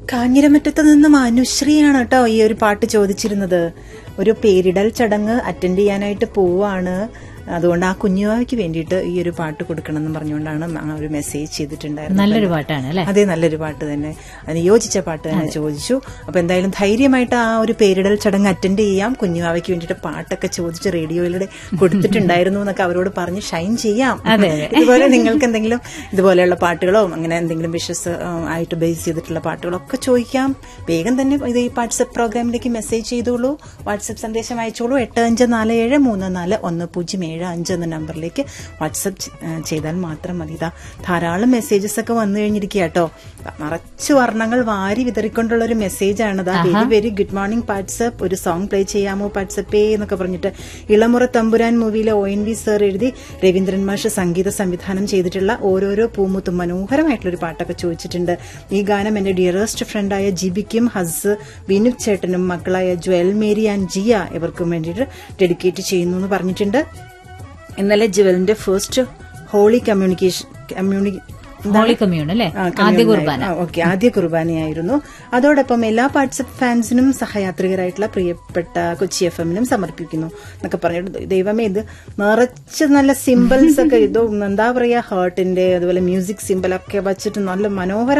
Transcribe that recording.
കാഞ്ഞിരമറ്റത്ത് നിന്നും അനുശ്രീയാണ് കേട്ടോ ഈ ഒരു പാട്ട് ചോദിച്ചിരുന്നത് ഒരു പേരിടൽ ചടങ്ങ് അറ്റൻഡ് ചെയ്യാനായിട്ട് പോവാണ് അതുകൊണ്ട് ആ കുഞ്ഞുവാവയ്ക്ക് വേണ്ടിയിട്ട് ഈ ഒരു പാട്ട് കൊടുക്കണം എന്ന് പറഞ്ഞുകൊണ്ടാണ് ആ ഒരു മെസ്സേജ് ചെയ്തിട്ടുണ്ടായിരുന്നത് നല്ലൊരു പാട്ടാണ് അല്ലെ അതെ നല്ലൊരു പാട്ട് തന്നെ അതിന് യോജിച്ച പാട്ട് തന്നെ ചോദിച്ചു അപ്പൊ എന്തായാലും ധൈര്യമായിട്ട് ആ ഒരു പേരിടൽ ചടങ്ങ് അറ്റൻഡ് ചെയ്യാം കുഞ്ഞുവാവയ്ക്ക് വേണ്ടിയിട്ട് പാട്ടൊക്കെ ചോദിച്ച് റേഡിയോയിലൂടെ കൊടുത്തിട്ടുണ്ടായിരുന്നു എന്നൊക്കെ അവരോട് പറഞ്ഞ് ഷൈൻ ചെയ്യാം ഇതുപോലെ നിങ്ങൾക്ക് എന്തെങ്കിലും ഇതുപോലെയുള്ള പാട്ടുകളോ അങ്ങനെ എന്തെങ്കിലും വിഷസ് ആയിട്ട് ബേസ് ചെയ്തിട്ടുള്ള പാട്ടുകളോ ഒക്കെ ചോദിക്കാം വേഗം തന്നെ ഇത് ഈ വാട്സപ്പ് പ്രോഗ്രാമിലേക്ക് മെസ്സേജ് ചെയ്തോളൂ വാട്സപ്പ് സന്ദേശം അയച്ചോളൂ എട്ട് അഞ്ച് നാല് ഏഴ് മൂന്ന് നാല് ഒന്ന് പൂജ്യം ഏഴ് അഞ്ച് എന്ന നമ്പറിലേക്ക് വാട്സപ്പ് ചെയ്താൽ മാത്രം മതി ഇതാ ധാരാളം മെസ്സേജസ് ഒക്കെ വന്നു കഴിഞ്ഞിരിക്കുക കേട്ടോ നിറച്ച് വർണ്ണങ്ങൾ വാരി വിതറിക്കൊണ്ടുള്ള ഒരു മെസ്സേജ് ആണ് very very good morning WhatsApp ഒരു സോങ് പ്ലേ ചെയ്യാമോ വാട്സപ്പേ എന്നൊക്കെ പറഞ്ഞിട്ട് ഇളമുറ തമ്പുരാൻ മൂവിയിലെ ഒ എൻ വി സർ എഴുതി രവീന്ദ്രൻ മാഷ് സംഗീത സംവിധാനം ചെയ്തിട്ടുള്ള ഓരോരോ പൂമുത്തും മനോഹരമായിട്ടുള്ള ഒരു പാട്ടൊക്കെ ചോദിച്ചിട്ടുണ്ട് ഈ ഗാനം എന്റെ ഡിയറസ്റ്റ് ഫ്രണ്ടായ ജിബിക്കും ഹസ് വിനുക് ചേട്ടനും മക്കളായ ജ്വൽ മേരി ആൻഡ് ജിയ ഇവർക്കും വേണ്ടിയിട്ട് ഡെഡിക്കേറ്റ് ചെയ്യുന്നു എന്ന് പറഞ്ഞിട്ടുണ്ട് ഇന്നലെ ജ്വലിന്റെ ഫസ്റ്റ് ഹോളി കമ്മ്യൂണിക്കേഷൻ കമ്മ്യൂണി ഹോളി കമ്മ്യൂൺ അല്ലെ ആദ്യ കുർബാന ഓക്കെ ആദ്യ കുർബാനയായിരുന്നു അതോടൊപ്പം എല്ലാ വാട്സപ്പ് ഫാൻസിനും സഹയാത്രികരായിട്ടുള്ള പ്രിയപ്പെട്ട കൊച്ചി എഫ് എമ്മിനും സമർപ്പിക്കുന്നു എന്നൊക്കെ പറഞ്ഞിട്ട് ദൈവമേ ഇത് നിറച്ച് നല്ല സിമ്പിൾസ് ഒക്കെ ഇതോ എന്താ പറയാ ഹേർട്ടിന്റെ അതുപോലെ മ്യൂസിക് സിമ്പിൾ ഒക്കെ വച്ചിട്ട് നല്ല മനോഹര